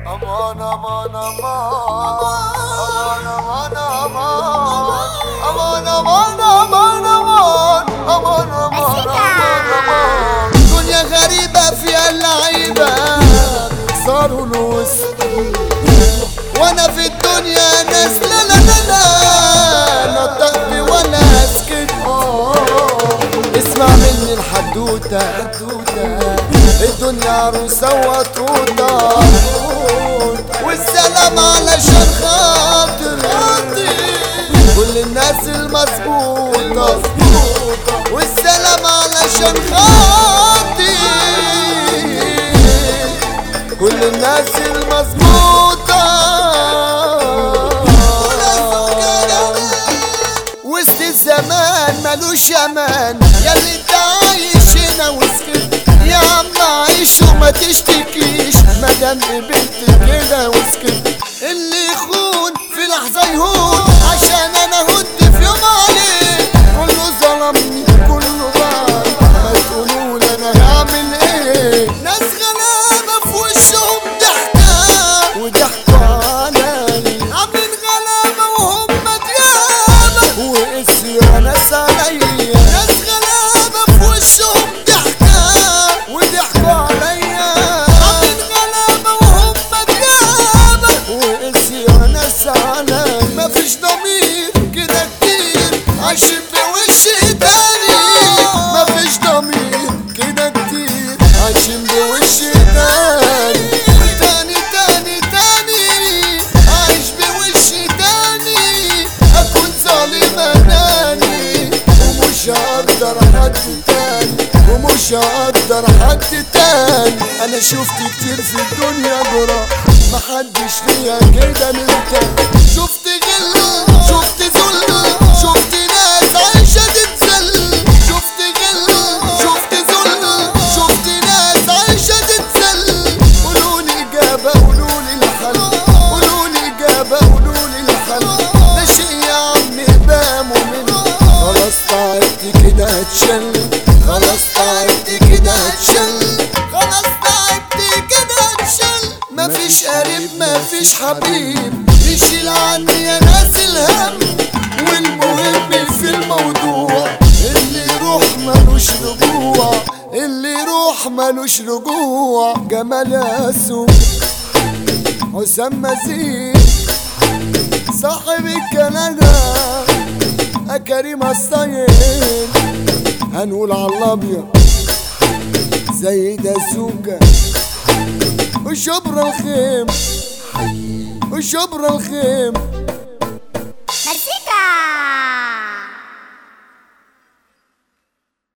امان امان امان امان امان امان امان امان امان امان امان امان دنيا غريبة فيها اللعيبة صاروا الوسط وانا في الدنيا ناس لا لا لا لا نطقت ولا اسكت اسمع مني الحدوتة الدنيا عروسة وطوطة والسلام علشان خاطر كل الناس المظبوطة والسلام علشان خاطر كل الناس المظبوطة وسط الزمان ملوش امان يا اللي انت عايش هنا وسكت يا عم عيش وما تشتكيش مادام قبلت كده وسكت اللي يخون في لحظة يهون عشان انا هد في يوم عليه كله ظلمني كله بقى ما تقولوا لي انا هعمل ايه ناس غلابة في وشهم ضحكة وضحكوا علي عاملين غلابة وهم ديابة وقسيوا ناس عليا ناس غلابة في وشهم ضحكة وضحكوا عليا عاملين غلابة وهم ديابة وقسيوا ناس عليا مفيش ضمير كده كتير عايشين بوش تاني مفيش ضمير كده كتير عايشين بوش تاني تاني تاني تاني عايش بوش تاني اكون ظالم اناني ومش هقدر حد تاني ومش هقدر حد تاني انا شفت كتير في الدنيا جرى محدش فيها كده من تاني شفت غل شفت ذل شفت ناس عايشة تتذل شفت غل شفت ذل شفت ناس عايشة تتذل قولولي إجابة قولولي الحل قولولي إجابة قولولي الحل ده شيء يا عم بقى ممل خلاص تعبت كده هتشل خلاص تعبت كده هتشل خلاص تعبت كده هتشل مفيش قريب مفيش حبيب يشيل عني يا ناس الهم والمهم في الموضوع اللي يروح ملوش رجوع اللي يروح ملوش رجوع جمال ياسو حسام مزيد صاحب الكندا كريم الصيد هنقول على الابيض زي داسوكا وشبر الخيم وشبر الخيم